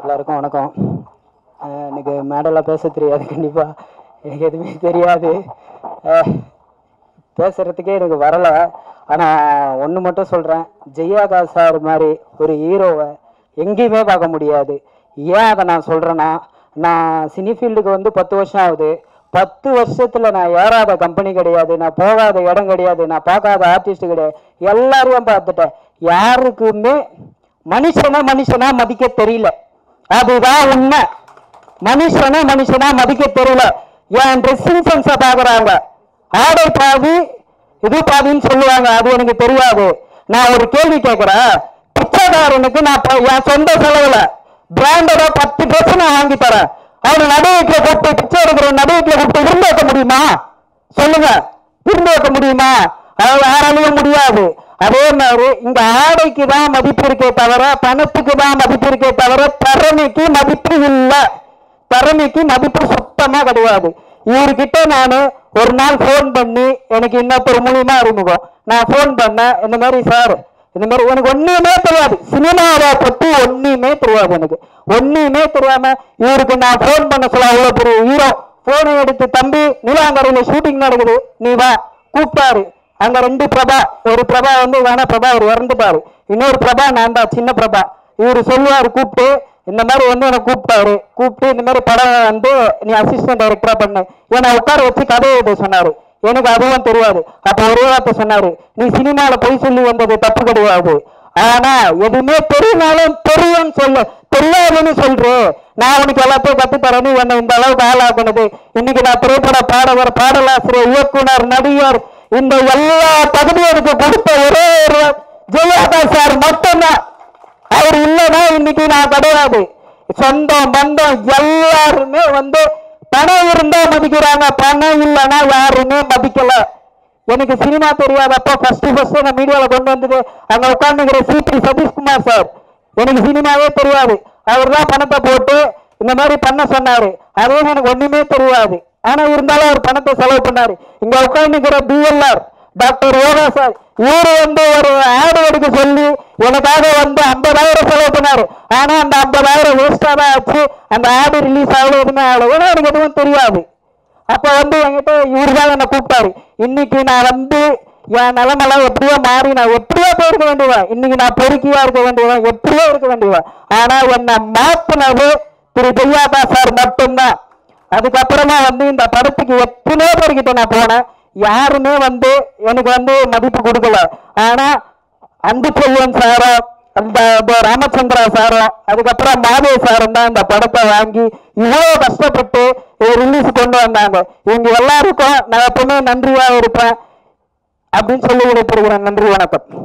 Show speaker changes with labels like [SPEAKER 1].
[SPEAKER 1] எல்லாருக்கும் வணக்கம் அஹ் எனக்கு மேடலாக பேச தெரியாது கண்டிப்பாக எனக்கு எதுவுமே தெரியாது அஹ் பேசுறதுக்கே எனக்கு வரலை ஆனால் ஒன்று மட்டும் சொல்கிறேன் ஜெயாகா சார் மாதிரி ஒரு ஹீரோவை எங்கேயுமே பார்க்க முடியாது ஏன் அதை நான் சொல்கிறேன்னா நான் சினி ஃபீல்டுக்கு வந்து பத்து வருஷம் ஆகுது பத்து வருஷத்தில் நான் ஏறாத கம்பெனி கிடையாது நான் போகாத இடம் கிடையாது நான் பார்க்காத ஆர்டிஸ்ட் கிடையாது எல்லாரையும் பார்த்துட்டேன் யாருக்குமே மனுஷனா மனுஷனா மதிக்க தெரியல அதுதான் உண்மை மனுஷனா மனுஷனா மதிக்க தெரியல என் ட்ரெஸ்ஸிங் சென்ஸை பாக்குறாங்க ஆடை பாதி இது பாதின்னு சொல்லுவாங்க அது எனக்கு தெரியாது நான் ஒரு கேள்வி கேட்கிறேன் பிச்சைக்காரனுக்கு நான் ப- என் சொந்த செலவுல பிராண்டடா பத்து ட்ரெஸ் நான் வாங்கி தரேன் அவனை நடு வீட்டுல கூப்பிட்டு பிச்சை எடுக்கிற நடு வீட்டுல கூப்பிட்டு விருந்து வைக்க முடியுமா சொல்லுங்க விருந்து வைக்க முடியுமா அது யாராலையும் முடியாது அதே மாதிரி இந்த ஆடைக்கு தான் மதிப்பு இருக்கே தவிர பணத்துக்கு தான் மதிப்பு இருக்கே தவிர திறமைக்கு மதிப்பு இல்லை திறமைக்கு மதிப்பு சுத்தமா கிடையாது இவர்கிட்ட நான் ஒரு நாள் ஃபோன் பண்ணி எனக்கு இன்னொருத்தர் மூலியமா அறிமுகம் நான் ஃபோன் பண்ணேன் இந்த மாதிரி சார் இந்த மாதிரி எனக்கு ஒண்ணுமே தெரியாது சினிமாவை பத்தி ஒண்ணுமே தெரியாது எனக்கு ஒண்ணுமே தெரியாம இவருக்கு நான் ஃபோன் பண்ண சொல்ல அவ்வளவு பெரிய ஹீரோ போனை எடுத்து தம்பி நீலாங்கரையில ஷூட்டிங் நடக்குது நீ வா கூப்பிட்டாரு அங்க ரெண்டு பிரபா ஒரு பிரபா வந்து வேணா பிரபா அவர் இறந்துட்டாரு இன்னொரு பிரபா நான் தான் சின்ன பிரபா இவரு சொல்லுவாரு கூப்பிட்டு இந்த மாதிரி வந்து என்னை கூப்பிட்டாரு கூப்பிட்டு இந்த மாதிரி படம் வந்து நீ அசிஸ்டன்ட் டைரக்டரா பண்ணு என்னை உட்கார வச்சு கதை எழுத சொன்னாரு எனக்கு அதுவும் தெரியாது அப்ப ஒரே வார்த்தை சொன்னாரு நீ சினிமால போய் சொல்லி வந்தது தப்பு கிடையாது ஆனா எதுவுமே தெரியுனாலும் தெரியும்னு சொல்லு தெரியாதுன்னு சொல்றேன் நான் உனக்கு எல்லாத்தையும் கத்து தரேன்னு என்னை இந்த அளவுக்கு ஆளாக்குனது இன்னைக்கு நான் திரைப்பட பாடகர் பாடலாசிரியர் இயக்குனர் நடிகர் இந்த எல்லா தகுதியும் எனக்கு கொடுத்த ஒரே ஒரு ஜெயலலிதா சார் மட்டும்தான் அவர் இல்லைன்னா இன்னைக்கு நான் கிடையாது சொந்தம் பந்தம் எல்லாருமே வந்து பணம் இருந்தா மதிக்கிறாங்க பணம் இல்லைன்னா யாருமே மதிக்கல எனக்கு சினிமா தெரியாதப்போ ஃபர்ஸ்ட் ஃபர்ஸ்ட் நான் மீடியாவில் கொண்டு வந்தது அங்க உட்காந்துக்கிற சிபி சதீஷ்குமார் சார் எனக்கு சினிமாவே தெரியாது அவர் தான் பணத்தை போட்டு இந்த மாதிரி பண்ண சொன்னாரு அதே எனக்கு ஒண்ணுமே தெரியாது ஆனா இருந்தாலும் அவர் பணத்தை செலவு பண்ணாரு இங்க உட்காந்துக்கிற பிஎல்ஆர் டாக்டர் யோகா சார் இவரு வந்து ஒரு ஆடு எடுக்க சொல்லி எனக்காக வந்து ஐம்பதாயிரம் செலவு பண்ணாரு ஆனா அந்த ஐம்பதாயிரம் வேஸ்டா தான் ஆச்சு அந்த ஆடு ரிலீஸ் ஆகல எதுவுமே ஆகல ஏன்னா எனக்கு எதுவும் தெரியாது அப்ப வந்து என்கிட்ட இவரு தான் என்னை கூப்பிட்டாரு இன்னைக்கு நான் வந்து என் நிலமெல்லாம் எப்படியோ மாறி நான் எப்படியோ போயிருக்க வேண்டியவன் இன்னைக்கு நான் பொறுக்கியா இருக்க வேண்டியவன் எப்படியோ இருக்க வேண்டியவன் ஆனா என்னை மாத்தினது திரு ஜெயாபா சார் மட்டும்தான் அதுக்கப்புறமா வந்து இந்த படத்துக்கு எத்தனையோ பேர்கிட்ட நான் போனேன் யாருமே வந்து எனக்கு வந்து மதிப்பு கொடுக்கல ஆனா அன்பு செல்வன் சாரும் அந்த இந்த ராமச்சந்திரா சாரும் அதுக்கப்புறம் மாதே சாரும் தான் இந்த படத்தை வாங்கி இவ்வளோ கஷ்டப்பட்டு ரிலீஸ் கொண்டு வந்தாங்க இவங்க எல்லாருக்கும் நான் எப்பவுமே நன்றியா இருப்பேன் அப்படின்னு சொல்லி விடைபெறுகிறேன் நன்றி வணக்கம்